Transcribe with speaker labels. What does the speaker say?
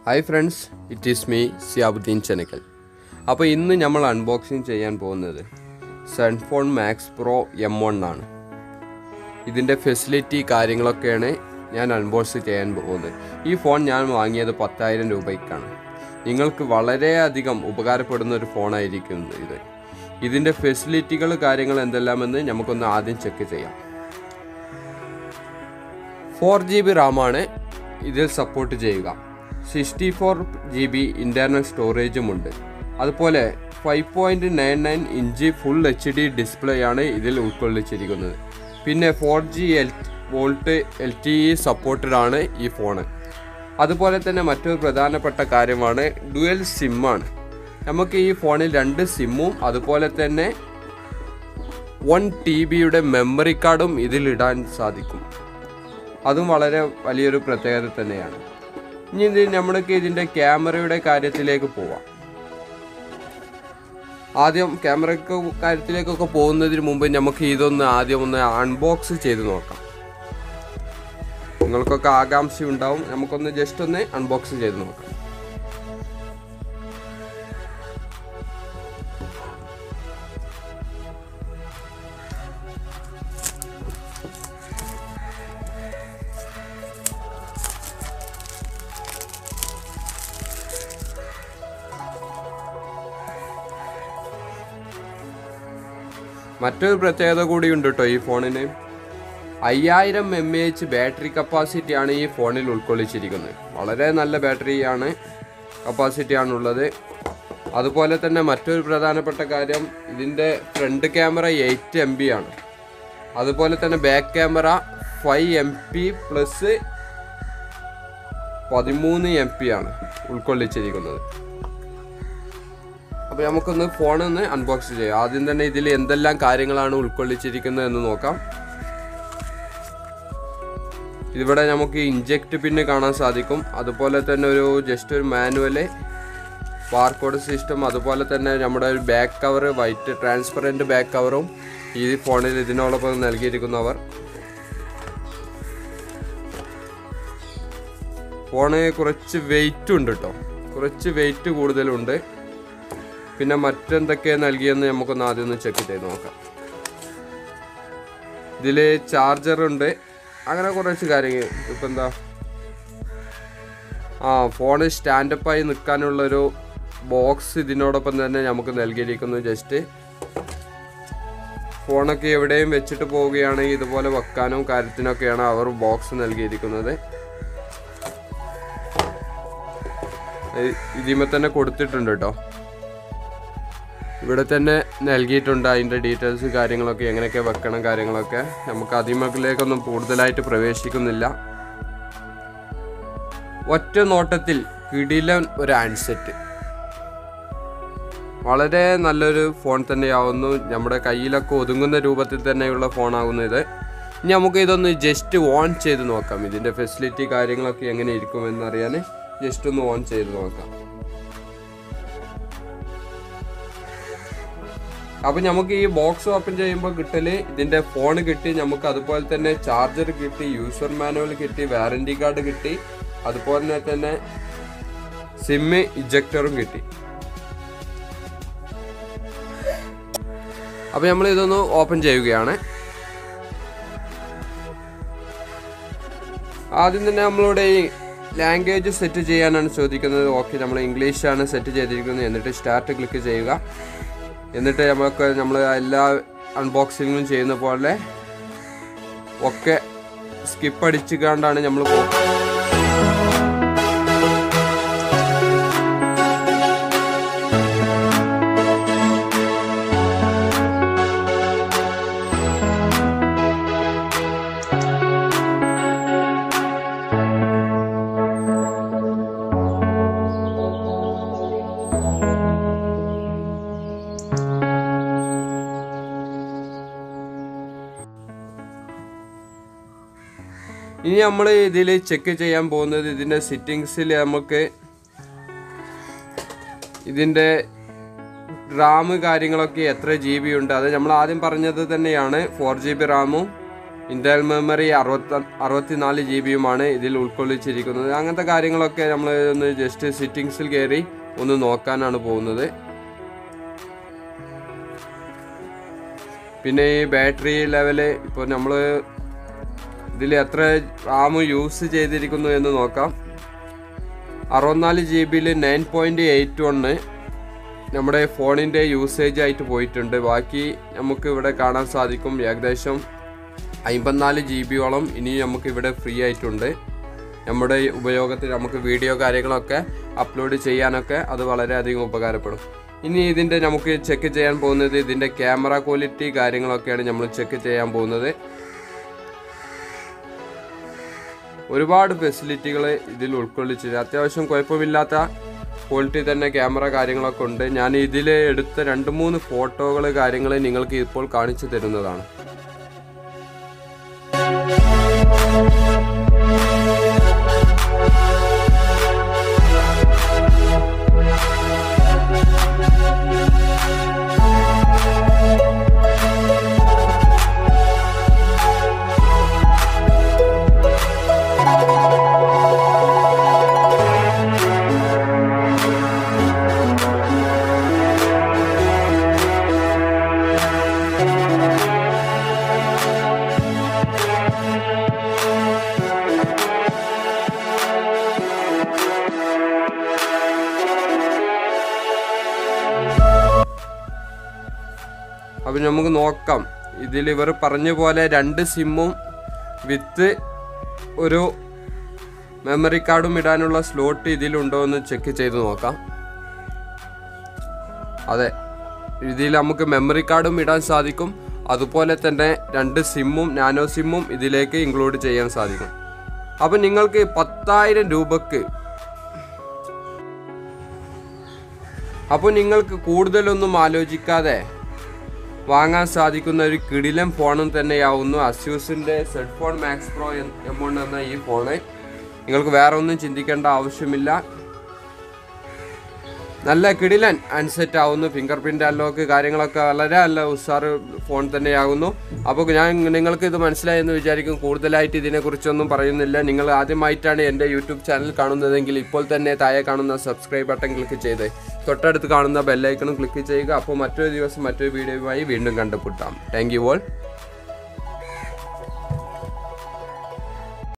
Speaker 1: hi friends it is me Siyabuddin Chenakkal അപ്പോൾ ഇന്ന് നമ്മൾ അൺബോക്സിങ് ചെയ്യാൻ പോകുന്നത് ZenFone Max Pro M one ആണ് ഇതിൻ്റെ ഫെസിലിറ്റി കാര്യങ്ങളൊക്കെയാണ് ഞാൻ അൺബോക്സ് ചെയ്യാൻ പോകുന്നത് ഈ ഫോൺ ഞാൻ വാങ്ങിയത് പത്തായിരം രൂപയ്ക്കാണ് നിങ്ങൾക്ക് വളരെയധികം ഉപകാരപ്പെടുന്ന ഒരു ഫോണായിരിക്കും ഇത് ഇതിൻ്റെ ഫെസിലിറ്റികൾ കാര്യങ്ങൾ എന്തെല്ലാമെന്ന് നമുക്കൊന്ന് ആദ്യം ചെക്ക് ചെയ്യാം ഫോർ ജി ബി റാമാണ് ഇതിൽ സപ്പോർട്ട് ചെയ്യുക sixty four G B internal സ്റ്റോറേജുമുണ്ട് അതുപോലെ five point nine nine inch full H D display ആണ് ഇതിൽ ഉൾക്കൊള്ളിച്ചിരിക്കുന്നത് പിന്നെ four G L volt L T E supported ആണ് ഈ ഫോണ് അതുപോലെ തന്നെ മറ്റൊരു പ്രധാനപ്പെട്ട കാര്യമാണ് ഡുവൽ സിമ്മാണ് നമുക്ക് ഈ ഫോണിൽ രണ്ട് സിമ്മും അതുപോലെ തന്നെ വൺ ടി ബിയുടെ മെമ്മറി കാർഡും ഇതിലിടാൻ സാധിക്കും അതും വളരെ വലിയൊരു പ്രത്യേകത തന്നെയാണ് ഇനി ഇത് നമ്മൾക്ക് ഇതിൻ്റെ ക്യാമറയുടെ കാര്യത്തിലേക്ക് പോവാം ആദ്യം ക്യാമറ കാര്യത്തിലേക്കൊക്കെ പോകുന്നതിന് മുമ്പ് നമുക്ക് ഇതൊന്ന് ആദ്യം ഒന്ന് അൺബോക്സ് ചെയ്ത് നോക്കാം നിങ്ങൾക്കൊക്കെ ആകാംക്ഷ ഉണ്ടാവും നമുക്കൊന്ന് ജസ്റ്റ് ഒന്ന് അൺബോക്സ് ചെയ്ത് നോക്കാം മറ്റൊരു പ്രത്യേകത കൂടിയുണ്ട് കേട്ടോ ഈ ഫോണിന് അയ്യായിരം എം എ എച്ച് ബാറ്ററി കപ്പാസിറ്റിയാണ് ഈ ഫോണിൽ ഉൾക്കൊള്ളിച്ചിരിക്കുന്നത് വളരെ നല്ല ബാറ്ററിയാണ് കപ്പാസിറ്റിയാണുള്ളത് അതുപോലെ തന്നെ മറ്റൊരു പ്രധാനപ്പെട്ട കാര്യം ഇതിൻ്റെ front camera eight M B ആണ് അതുപോലെ തന്നെ back camera five M P plus പതിമൂന്ന് എം പി ആണ് ഉൾക്കൊള്ളിച്ചിരിക്കുന്നത് അപ്പോൾ നമുക്കൊന്ന് ഫോണൊന്ന് അൺബോക്സ് ചെയ്യാം ആദ്യം തന്നെ ഇതിൽ എന്തെല്ലാം കാര്യങ്ങളാണ് ഉൾക്കൊള്ളിച്ചിരിക്കുന്നത് എന്ന് നോക്കാം ഇതിവിടെ നമുക്ക് ഇഞ്ചക്ട് പിന്ന് കാണാൻ സാധിക്കും അതുപോലെ തന്നെ ഒരു ജസ്റ്റ് ഒരു മാനുവല് ബാർകോഡ് സിസ്റ്റം അതുപോലെ തന്നെ നമ്മുടെ ഒരു back cover white transparent back കവറും ഈ ഫോണിൽ ഇതിനോടൊപ്പം നൽകിയിരിക്കുന്നവർ ഫോണ് കുറച്ച് വെയിറ്റ് ഉണ്ട് കേട്ടോ കുറച്ച് വെയിറ്റ് കൂടുതലുണ്ട് പിന്നെ മറ്റെന്തൊക്കെ നൽകിയെന്ന് നമുക്കൊന്ന് ആദ്യം ഒന്ന് ചെക്ക് ചെയ്ത് നോക്കാം ഇതിൽ ചാർജറുണ്ട് അങ്ങനെ കുറച്ച് കാര്യങ്ങൾ ഇപ്പം എന്താ ആ ഫോണ് സ്റ്റാൻഡപ്പായി നിൽക്കാനുള്ളൊരു ബോക്സ് ഇതിനോടൊപ്പം തന്നെ നമുക്ക് നൽകിയിരിക്കുന്നു ജസ്റ്റ് ഫോണൊക്കെ എവിടെയും വെച്ചിട്ട് പോവുകയാണെങ്കിൽ ഇതുപോലെ വെക്കാനും കാര്യത്തിനൊക്കെയാണ് അവർ ബോക്സ് നൽകിയിരിക്കുന്നത് ഇതിമേ തന്നെ കൊടുത്തിട്ടുണ്ട് കേട്ടോ ഇവിടെ തന്നെ നൽകിയിട്ടുണ്ട് അതിൻ്റെ ഡീറ്റെയിൽസ് കാര്യങ്ങളൊക്കെ എങ്ങനെയൊക്കെ വെക്കണം കാര്യങ്ങളൊക്കെ നമുക്ക് അതിമകളിലേക്കൊന്നും കൂടുതലായിട്ട് പ്രവേശിക്കുന്നില്ല ഒറ്റ നോട്ടത്തിൽ കിടിലൻ ഒരു ആൻസെറ്റ് വളരെ നല്ലൊരു ഫോൺ തന്നെയാവുന്നു നമ്മുടെ കയ്യിലൊക്കെ ഒതുങ്ങുന്ന രൂപത്തിൽ തന്നെയുള്ള ഫോണാകുന്നു ഇത് ഇനി നമുക്ക് ഇതൊന്ന് ജസ്റ്റ് ഓൺ ചെയ്ത് നോക്കാം ഇതിൻ്റെ ഫെസിലിറ്റി കാര്യങ്ങളൊക്കെ എങ്ങനെ ഇരിക്കുമെന്ന് അറിയാൻ ജസ്റ്റ് ഒന്ന് ഓൺ ചെയ്ത് നോക്കാം അപ്പം നമുക്ക് ഈ ബോക്സ് ഓപ്പൺ ചെയ്യുമ്പോൾ കിട്ടല് ഇതിൻ്റെ ഫോൺ കിട്ടി നമുക്ക് അതുപോലെ തന്നെ ചാർജർ കിട്ടി യൂസർ മാനുവൽ കിട്ടി വാറണ്ടി കാർഡ് കിട്ടി അതുപോലെ തന്നെ സിമ്മ് ഇജക്ടറും കിട്ടി അപ്പം നമ്മൾ ഇതൊന്ന് ഓപ്പൺ ചെയ്യുകയാണ് ആദ്യം തന്നെ നമ്മളുടെ ഈ ലാംഗ്വേജ് സെറ്റ് ചെയ്യാനാണ് ചോദിക്കുന്നത് ഓക്കെ നമ്മൾ ഇംഗ്ലീഷാണ് സെറ്റ് ചെയ്തിരിക്കുന്നത് എന്നിട്ട് സ്റ്റാർട്ട് ക്ലിക്ക് ചെയ്യുക എന്നിട്ട് നമുക്ക് നമ്മൾ എല്ലാ അൺബോക്സിങ്ങും ചെയ്യുന്ന പോലെ ഒക്കെ സ്കിപ്പ് അടിച്ചു കണ്ടാണ് നമ്മൾ ഇനി നമ്മൾ ഇതിൽ ചെക്ക് ചെയ്യാൻ പോകുന്നത് ഇതിൻ്റെ സിറ്റിങ്സിൽ നമുക്ക് ഇതിൻ്റെ റാം കാര്യങ്ങളൊക്കെ എത്ര ജി ബി ഉണ്ട് അത് നമ്മൾ ആദ്യം പറഞ്ഞത് തന്നെയാണ് ഫോർ ജി ബി റാമും ഇന്റർണൽ മെമ്മറി അറുപത്തി അറുപത്തിനാല് ജി ബിയുമാണ് ഇതിൽ ഉൾക്കൊള്ളിച്ചിരിക്കുന്നത് അങ്ങനത്തെ കാര്യങ്ങളൊക്കെ നമ്മൾ ഒന്ന് ജസ്റ്റ് സിറ്റിങ്സിൽ കയറി ഒന്ന് നോക്കാനാണ് പോകുന്നത് പിന്നെ ഈ ബാറ്ററി ലെവല് ഇപ്പോൾ നമ്മൾ ഇതിൽ എത്ര റാം യൂസ് ചെയ്തിരിക്കുന്നു എന്ന് നോക്കാം അറുപത്തിനാല് ജി ബിയിൽ നയൻ പോയിൻറ്റ് എയ്റ്റ് വണ്ണ് നമ്മുടെ ഫോണിൻ്റെ യൂസേജ് ആയിട്ട് പോയിട്ടുണ്ട് ബാക്കി നമുക്ക് ഇവിടെ കാണാൻ സാധിക്കും ഏകദേശം അമ്പത്തിനാല് ജി ബിയോളം ഇനി നമുക്ക് ഇവിടെ ഫ്രീ ആയിട്ടുണ്ട് നമ്മുടെ ഉപയോഗത്തിൽ നമുക്ക് വീഡിയോ കാര്യങ്ങളൊക്കെ അപ്ലോഡ് ചെയ്യാനൊക്കെ അത് വളരെയധികം ഉപകാരപ്പെടും ഇനി ഇതിൻ്റെ നമുക്ക് ചെക്ക് ചെയ്യാൻ പോകുന്നത് ഇതിൻ്റെ ക്യാമറ ക്വാളിറ്റി കാര്യങ്ങളൊക്കെയാണ് നമ്മൾ ചെക്ക് ചെയ്യാൻ പോകുന്നത് ഒരുപാട് ഫെസിലിറ്റികൾ ഇതിൽ ഉൾക്കൊള്ളിച്ചിട്ട് അത്യാവശ്യം കുഴപ്പമില്ലാത്ത ക്വാളിറ്റി തന്നെ ക്യാമറ കാര്യങ്ങളൊക്കെ ഉണ്ട് ഞാൻ ഇതിൽ എടുത്ത രണ്ട് മൂന്ന് ഫോട്ടോകൾ കാര്യങ്ങൾ നിങ്ങൾക്ക് ഇപ്പോൾ കാണിച്ചു തരുന്നതാണ് അപ്പം നമുക്ക് നോക്കാം ഇതിൽ ഇവർ പറഞ്ഞ പോലെ രണ്ട് സിമ്മും വിത്ത് ഒരു മെമ്മറി കാർഡും ഇടാനുള്ള സ്ലോട്ട് ഇതിലുണ്ടോ എന്ന് ചെക്ക് ചെയ്ത് നോക്കാം അതെ ഇതിൽ നമുക്ക് മെമ്മറി കാർഡും ഇടാൻ സാധിക്കും അതുപോലെ തന്നെ രണ്ട് സിമ്മും നാനോ സിമ്മും ഇതിലേക്ക് ഇൻക്ലൂഡ് ചെയ്യാൻ സാധിക്കും അപ്പം നിങ്ങൾക്ക് പത്തായിരം രൂപക്ക് അപ്പോൾ നിങ്ങൾക്ക് കൂടുതലൊന്നും ആലോചിക്കാതെ വാങ്ങാൻ സാധിക്കുന്ന ഒരു കിടിലം ഫോണും തന്നെയാവുന്നു അസ്യൂസിൻ്റെ സെഡ് ഫോൺ മാക്സ് പ്രോ എമൗണ്ട് എന്ന ഈ ഫോണ് നിങ്ങൾക്ക് വേറെ ഒന്നും ചിന്തിക്കേണ്ട ആവശ്യമില്ല നല്ല കിടിലൻ അൺസെറ്റ് ആവുന്നു ഫിംഗർ പ്രിൻ്റ് അൺലോക്ക് കാര്യങ്ങളൊക്കെ വളരെ നല്ല ഉഷാറ് ഫോൺ തന്നെയാകുന്നു അപ്പോൾ ഞാൻ നിങ്ങൾക്ക് ഇത് മനസ്സിലായെന്ന് വിചാരിക്കും കൂടുതലായിട്ട് ഇതിനെക്കുറിച്ചൊന്നും പറയുന്നില്ല നിങ്ങൾ ആദ്യമായിട്ടാണ് എൻ്റെ യൂട്യൂബ് ചാനൽ കാണുന്നതെങ്കിൽ ഇപ്പോൾ തന്നെ താഴെ കാണുന്ന സബ്സ്ക്രൈബ് ബട്ടൺ ക്ലിക്ക് ചെയ്ത് തൊട്ടടുത്ത് കാണുന്ന ബെല്ലൈക്കണും ക്ലിക്ക് ചെയ്യുക അപ്പോൾ മറ്റൊരു ദിവസം മറ്റൊരു വീഡിയോയുമായി വീണ്ടും കണ്ടുമുട്ടാം താങ്ക് യു ഓൾ